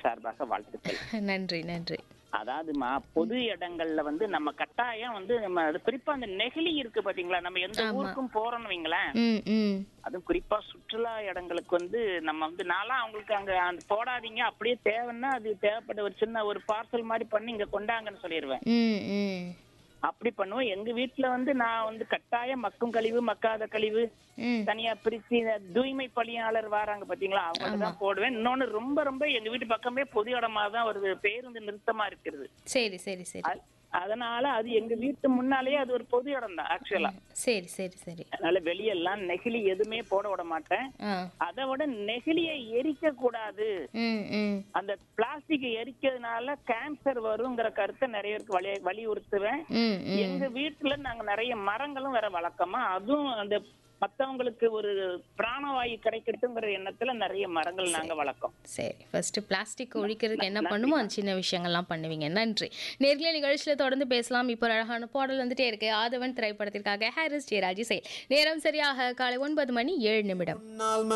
சார்பாக வாழ்த்துக்கள் நன்றி நன்றி அதாவதுமா பொது இடங்கள்ல வந்து நம்ம கட்டாயம் வந்து நம்ம அது குறிப்பா அந்த நெகிழி இருக்கு பாத்தீங்களா நம்ம எந்த ஆமா. ஊருக்கும் போறோம்னு வைங்களேன் ம் ம் அதுவும் குறிப்பா சுற்றுலா இடங்களுக்கு வந்து நம்ம வந்து நான்லாம் அவங்களுக்கு அங்க அந்த போடாதீங்க அப்படியே தேவைன்னா அது தேவைப்பட்ட ஒரு சின்ன ஒரு பார்சல் மாதிரி பண்ணி இங்க கொண்டாங்கன்னு சொல்லிடுவேன் ம் ம் அப்படி பண்ணுவோம் எங்க வீட்டுல வந்து நான் வந்து கட்டாயம் மக்கும் கழிவு மக்காத கழிவு ம் தனியா பிரிச்சு இந்த தூய்மை பணியாளர் வராங்க பாத்தீங்களா அவங்கள்ட்ட தான் போடுவேன் இன்னொன்னு ரொம்ப ரொம்ப எங்க வீட்டு பக்கமே பொது இடமா தான் வருது பேருந்து நிறுத்தமா இருக்கிறது சரி சரி சரி அ- அதனால அது எங்க வீட்டு முன்னாலேயே அது ஒரு பொது இடம் தான் ஆக்சுவலா சரி சரி சரி அதனால வெளியெல்லாம் நெகிழி எதுவுமே போட விட மாட்டேன் ஆ அதை விட நெகிழியை எரிக்க கூடாது ம் ம் அந்த பிளாஸ்டிக் எரிக்கிறதுனால கேன்சர் வருங்கிற கருத்தை நிறைய பேருக்கு வலி வலியுறுத்துவேன் ம் ம் எங்க வீட்டுல நாங்க நிறைய மரங்களும் வேற வளர்க்கமா அதுவும் அந்த மத்தவங்களுக்கு ஒரு பிராணவாயு கிடைக்கட்டுங்கிற எண்ணத்துல நிறைய மரங்கள் நாங்க வளர்க்கோம் சரி ஃபர்ஸ்ட் பிளாஸ்டிக் ஒழிக்கிறதுக்கு என்ன பண்ணுமோ அந்த சின்ன விஷயங்கள்லாம் பண்ணுவீங்க நன்றி நேர்களை நிகழ்ச்சியில் தொடர்ந்து பேசலாம் இப்போ ஒரு அழகான பாடல் வந்துட்டே இருக்கு ஆதவன் திரைப்படத்திற்காக ஹாரிஸ் ஜெயராஜி செயல் நேரம் சரியாக காலை ஒன்பது மணி ஏழு நிமிடம்